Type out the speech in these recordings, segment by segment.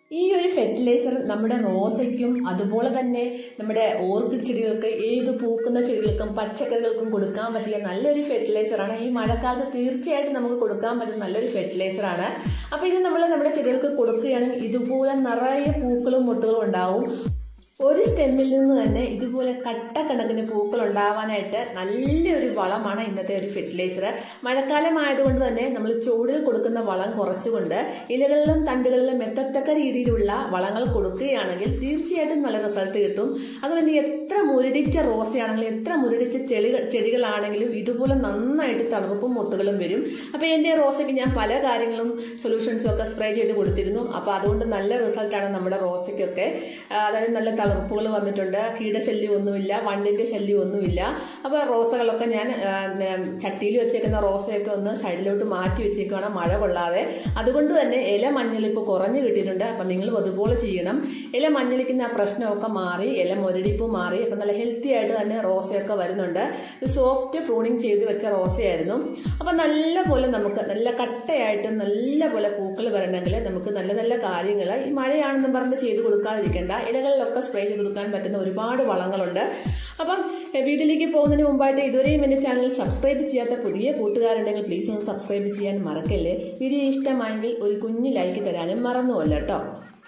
ഈ ഒരു ഫെർട്ടിലൈസർ നമ്മുടെ റോസയ്ക്കും അതുപോലെ തന്നെ നമ്മുടെ ഓർക്കിഡ് ചെടികൾക്ക് ഏത് പൂക്കുന്ന ചെടികൾക്കും പച്ചക്കറികൾക്കും കൊടുക്കാൻ പറ്റിയ നല്ലൊരു ഫെർട്ടിലൈസറാണ് ഈ മഴക്കാലത്ത് തീർച്ചയായിട്ടും നമുക്ക് കൊടുക്കാൻ പറ്റുന്ന നല്ലൊരു ഫെർട്ടിലൈസറാണ് അപ്പോൾ ഇത് നമ്മൾ നമ്മുടെ ചെടികൾക്ക് കൊടുക്കുകയാണെങ്കിൽ ഇതുപോലെ നിറയെ പൂക്കളും മുട്ടുകളും ഉണ്ടാവും ഒരു സ്റ്റെമ്മിൽ നിന്ന് തന്നെ ഇതുപോലെ കട്ടക്കണക്കിന് പൂക്കൾ ഉണ്ടാവാനായിട്ട് നല്ലൊരു വളമാണ് ഇന്നത്തെ ഒരു ഫെർട്ടിലൈസർ മഴക്കാലം ആയതുകൊണ്ട് തന്നെ നമ്മൾ ചൂടിൽ കൊടുക്കുന്ന വളം കുറച്ചുകൊണ്ട് ഇലകളിലും തണ്ടുകളിലും എത്തത്തക്ക രീതിയിലുള്ള വളങ്ങൾ കൊടുക്കുകയാണെങ്കിൽ തീർച്ചയായിട്ടും നല്ല റിസൾട്ട് കിട്ടും അതുകൊണ്ട് എത്ര മുരടിച്ച റോസയാണെങ്കിലും എത്ര മുരടിച്ച ചെടികൾ ചെടികളാണെങ്കിലും ഇതുപോലെ നന്നായിട്ട് തണുപ്പും മുട്ടുകളും വരും അപ്പോൾ എൻ്റെ റോസയ്ക്ക് ഞാൻ പല കാര്യങ്ങളും സൊല്യൂഷൻസും ഒക്കെ സ്പ്രേ ചെയ്ത് കൊടുത്തിരുന്നു അപ്പോൾ അതുകൊണ്ട് നല്ല റിസൾട്ടാണ് നമ്മുടെ റോസയ്ക്കൊക്കെ ആ, അതായത് നല്ല തളർപ്പുകൾ വന്നിട്ടുണ്ട് കീടശല്യം ഒന്നുമില്ല വണ്ടിൻ്റെ ശല്യം ഒന്നുമില്ല അപ്പോൾ റോസകളൊക്കെ ഞാൻ ആ, ന- ചട്ടിയിൽ വെച്ചേക്കുന്ന റോസയൊക്കെ ഒന്ന് സൈഡിലോട്ട് മാറ്റി വെച്ചേക്കുവാണ് മഴ കൊള്ളാതെ അതുകൊണ്ട് തന്നെ ഇല മഞ്ഞളിപ്പ് കുറഞ്ഞു കിട്ടിയിട്ടുണ്ട് അപ്പം നിങ്ങളും അതുപോലെ ചെയ്യണം ഇല മഞ്ഞളിക്കുന്ന ആ പ്രശ്നമൊക്കെ മാറി ഇല മുരടിപ്പ് മാറി അപ്പം നല്ല ഹെൽത്തി ആയിട്ട് തന്നെ റോസയൊക്കെ വരുന്നുണ്ട് ഒരു സോഫ്റ്റ് പ്രൂണിങ് ചെയ്ത് വെച്ച റോസയായിരുന്നു അപ്പം നല്ല പോലെ നമുക്ക് നല്ല കട്ടയായിട്ട് നല്ല പോലെ പൂക്കൾ വരണമെങ്കിൽ നമുക്ക് നല്ല നല്ല കാര്യങ്ങൾ ഈ മഴയാണെന്നും പറഞ്ഞ് ചെയ്ത് കൊടുക്കാതിരിക്കേണ്ട ഇലകളിലൊക്കെ സ്പ്രേ ചെയ്ത് കൊടുക്കാൻ പറ്റുന്ന ഒരുപാട് വളങ്ങളുണ്ട് അപ്പം എ, വീട്ടിലേക്ക് പോകുന്നതിന് മുമ്പായിട്ട് ഇതുവരെയും എൻ്റെ ചാനൽ സബ്സ്ക്രൈബ് ചെയ്യാത്ത പുതിയ കൂട്ടുകാരുണ്ടെങ്കിൽ പ്ലീസ് ഒന്ന് സബ്സ്ക്രൈബ് ചെയ്യാൻ മറക്കല്ലേ വീഡിയോ ഇഷ്ടമായെങ്കിൽ ഒരു കുഞ്ഞു ലൈക്ക് തരാനും മറന്നുമല്ല കേട്ടോ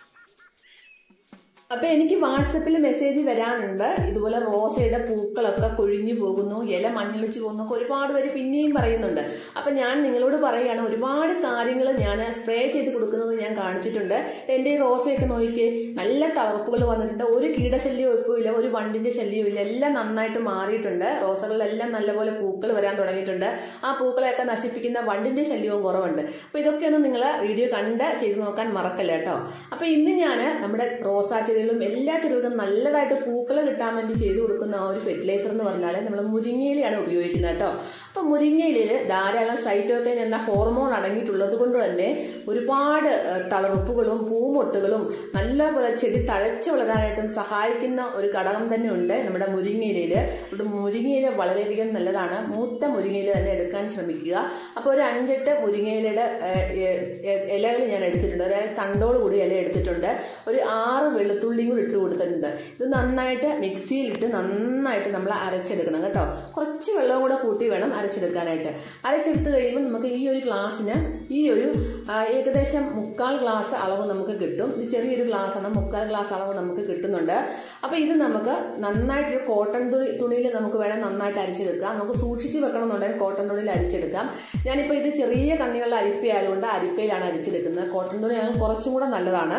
അപ്പൊ എനിക്ക് വാട്സപ്പിൽ മെസ്സേജ് വരാനുണ്ട് ഇതുപോലെ റോസയുടെ പൂക്കളൊക്കെ കൊഴിഞ്ഞു പോകുന്നു ഇല മഞ്ഞളിച്ചു പോകുന്നു ഒക്കെ ഒരുപാട് പേര് പിന്നെയും പറയുന്നുണ്ട് അപ്പൊ ഞാൻ നിങ്ങളോട് പറയുകയാണ് ഒരുപാട് കാര്യങ്ങൾ ഞാൻ സ്പ്രേ ചെയ്ത് കൊടുക്കുന്നത് ഞാൻ കാണിച്ചിട്ടുണ്ട് എന്റെ ഈ റോസയൊക്കെ നോക്കിക്കേ നല്ല തളർപ്പുകൾ വന്നിട്ടുണ്ട് ഒരു കീടശല്യവും ഇപ്പോൾ ഇല്ല ഒരു വണ്ടിന്റെ ശല്യവും ഇല്ല എല്ലാം നന്നായിട്ട് മാറിയിട്ടുണ്ട് റോസകളിലെല്ലാം നല്ലപോലെ പൂക്കൾ വരാൻ തുടങ്ങിയിട്ടുണ്ട് ആ പൂക്കളെയൊക്കെ നശിപ്പിക്കുന്ന വണ്ടിന്റെ ശല്യവും കുറവുണ്ട് അപ്പൊ ഇതൊക്കെ ഒന്ന് നിങ്ങൾ വീഡിയോ കണ്ട് ചെയ്ത് നോക്കാൻ മറക്കല്ല കേട്ടോ അപ്പൊ ഇന്ന് ഞാൻ നമ്മുടെ റോസാ ചെടികളും എല്ലാ ചെടികൾക്കും നല്ലതായിട്ട് പൂക്കൾ കിട്ടാൻ വേണ്ടി ചെയ്തു കൊടുക്കുന്ന ആ ഒരു ഫെർട്ടിലൈസർ എന്ന് പറഞ്ഞാൽ നമ്മൾ മുരിങ്ങയിലയാണ് ഉപയോഗിക്കുന്നത് കേട്ടോ അപ്പൊ മുരിങ്ങയിലിൽ ധാരാളം സൈറ്റോക്കൈൻ എന്ന ഹോർമോൺ അടങ്ങിയിട്ടുള്ളത് കൊണ്ട് തന്നെ ഒരുപാട് ഏഹ്, തളർപ്പുകളും പൂമൊട്ടുകളും നല്ലപോലെ ചെടി തഴച്ചു വളരാനായിട്ടും സഹായിക്കുന്ന ഒരു ഘടകം തന്നെ ഉണ്ട് നമ്മുടെ മുരിങ്ങയിലയിൽ അതുകൊണ്ട് മുരിങ്ങയില വളരെയധികം നല്ലതാണ് മൂത്ത മുരിങ്ങയില തന്നെ എടുക്കാൻ ശ്രമിക്കുക അപ്പോൾ ഒരു അഞ്ചെട്ട് മുരിങ്ങയിലയുടെ ഇലകൾ ഞാൻ എടുത്തിട്ടുണ്ട് അതായത് തണ്ടോട് കൂടി ഇല എടുത്തിട്ടുണ്ട് ഒരു ആറ് വെളുത്തുള്ളിയും കൂടി ഇട്ട് കൊടുത്തിട്ടുണ്ട് ഇത് നന്നായിട്ട് മിക്സിയിലിട്ട് നന്നായിട്ട് നമ്മൾ അരച്ചെടുക്കണം കേട്ടോ കുറച്ച് വെള്ളവും കൂടെ കൂട്ടി വേണം അരച്ചെടുക്കാനായിട്ട് അരച്ചെടുത്ത് കഴിയുമ്പോൾ നമുക്ക് ഈ ഒരു ഗ്ലാസ്സിന് ഈ ഒരു ആ, ഏകദേശം മുക്കാൽ ഗ്ലാസ് അളവ് നമുക്ക് കിട്ടും ഇത് ചെറിയൊരു ഗ്ലാസ് ആണ് മുക്കാൽ ഗ്ലാസ് അളവ് നമുക്ക് കിട്ടുന്നുണ്ട് അപ്പോൾ ഇത് നമുക്ക് നന്നായിട്ടൊരു കോട്ടൺ തുണി തുണിയിൽ നമുക്ക് വേണം നന്നായിട്ട് അരിച്ചെടുക്കാം നമുക്ക് സൂക്ഷിച്ച് വെക്കണം എന്നുണ്ടെങ്കിൽ കോട്ടൺ തുണിയിൽ അരിച്ചെടുക്കാം ഞാനിപ്പോൾ ഇത് ചെറിയ കണ്ണികളുടെ അരിപ്പ ആയതുകൊണ്ട് അരിപ്പയിലാണ് അരിച്ചെടുക്കുന്നത് കോട്ടൺ തുണിയാണെങ്കിൽ കുറച്ചും കൂടെ നല്ലതാണ്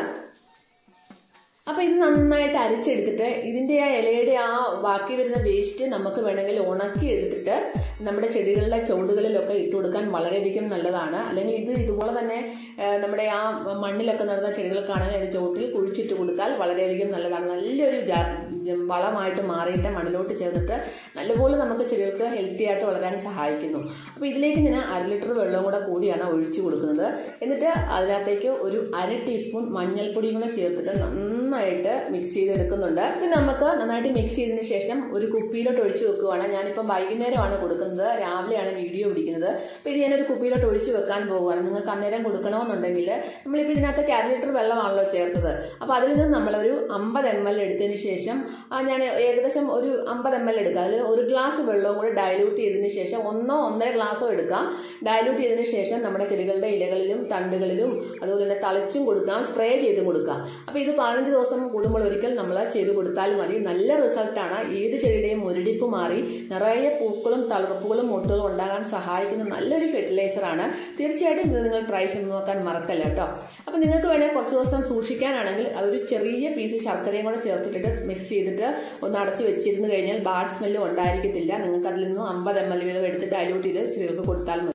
അപ്പൊ ഇത് നന്നായിട്ട് അരച്ചെടുത്തിട്ട് ഇതിന്റെ ആ ഇലയുടെ ആ ബാക്കി വരുന്ന വേസ്റ്റ് നമുക്ക് വേണമെങ്കിൽ ഉണക്കി എടുത്തിട്ട് നമ്മുടെ ചെടികളുടെ ചുവടുകളിലൊക്കെ ഇട്ട് കൊടുക്കാൻ വളരെയധികം നല്ലതാണ് അല്ലെങ്കിൽ ഇത് ഇതുപോലെ തന്നെ ആ, നമ്മുടെ ആ മണ്ണിലൊക്കെ നടന്ന ചെടികൾക്കാണെങ്കിൽ അതിന്റെ ചുവട്ടിൽ കുഴിച്ചിട്ട് കൊടുത്താൽ വളരെയധികം നല്ലതാണ് നല്ലൊരു ജാ- വളമായിട്ട് മാറിയിട്ട് മണ്ണിലോട്ട് ചേർന്നിട്ട് നല്ലപോലെ നമുക്ക് ചെടികൾക്ക് ഹെൽത്തി ആയിട്ട് വളരാൻ സഹായിക്കുന്നു അപ്പോൾ ഇതിലേക്ക് ഞാൻ അര ലിറ്റർ വെള്ളവും കൂടെ കൂടിയാണ് ഒഴിച്ചു കൊടുക്കുന്നത് എന്നിട്ട് അതിനകത്തേക്ക് ഒരു അര ടീസ്പൂൺ മഞ്ഞൾപ്പൊടിയും കൂടെ ചേർത്തിട്ട് നന്നായിട്ട് മിക്സ് ചെയ്തെടുക്കുന്നുണ്ട് ഇത് നമുക്ക് നന്നായിട്ട് മിക്സ് ചെയ്തതിന് ശേഷം ഒരു കുപ്പിയിലോട്ട് ഒഴിച്ചു വെക്കുവാണ് ഞാനിപ്പം വൈകുന്നേരമാണ് കൊടുക്കുന്നത് രാവിലെയാണ് വീഡിയോ പിടിക്കുന്നത് അപ്പോൾ ഇത് ഞാനൊരു കുപ്പിയിലോട്ട് ഒഴിച്ചു വെക്കാൻ പോവുകയാണ് നിങ്ങൾക്ക് അന്നേരം കൊടുക്കണമെന്നുണ്ടെങ്കിൽ നമ്മളിപ്പോൾ ഇതിനകത്തേക്ക് അര ലിറ്റർ വെള്ളമാണല്ലോ ചേർത്തത് അപ്പോൾ അതിൽ നിന്ന് നമ്മളൊരു അമ്പത് എം എൽ എടുത്തതിന് ശേഷം ആ, ഞാൻ ഏകദേശം ഒരു അമ്പത് എം എൽ എടുക്കുക അതിൽ ഒരു ഗ്ലാസ് വെള്ളവും കൂടി ഡയലൂട്ട് ചെയ്തതിന് ശേഷം ഒന്നോ ഒന്നര ഗ്ലാസ്സോ എടുക്കാം ഡയലൂട്ട് ചെയ്തതിന് ശേഷം നമ്മുടെ ചെടികളുടെ ഇലകളിലും തണ്ടുകളിലും അതുപോലെ തന്നെ തളിച്ചും കൊടുക്കാം സ്പ്രേ ചെയ്തും കൊടുക്കാം അപ്പോൾ ഇത് പതിനഞ്ച് ദിവസം കൂടുമ്പോൾ ഒരിക്കൽ നമ്മൾ ചെയ്ത് കൊടുത്താൽ മതി നല്ല റിസൾട്ടാണ് ഏത് ചെടിയുടെയും മുരടിപ്പ് മാറി നിറയെ പൂക്കളും തളർപ്പുകളും മുട്ടുകളും ഉണ്ടാകാൻ സഹായിക്കുന്ന നല്ലൊരു ഫെർട്ടിലൈസറാണ് തീർച്ചയായിട്ടും ഇത് നിങ്ങൾ ട്രൈ ചെയ്ത് നോക്കാൻ മറക്കല്ല കേട്ടോ അപ്പോൾ നിങ്ങൾക്ക് വേണമെങ്കിൽ കുറച്ച് ദിവസം സൂക്ഷിക്കാനാണെങ്കിൽ ഒരു ചെറിയ പീസ് ശർക്കരയും കൂടെ ചേർത്തിട്ട് മിക്സ് ചെയ്തിട്ട് ഒന്ന് അടച്ച് വെച്ചിരുന്ന് കഴിഞ്ഞാൽ ബാഡ് സ്മെല്ലും ഉണ്ടായിരിക്കത്തില്ല നിങ്ങൾക്ക് അതിൽ നിന്നും അമ്പത് എം എൽ വീതം എടുത്ത് ഡയലൂട്ട് ചെയ്ത് ചെടികൾക്ക് കൊടുത്താൽ മതി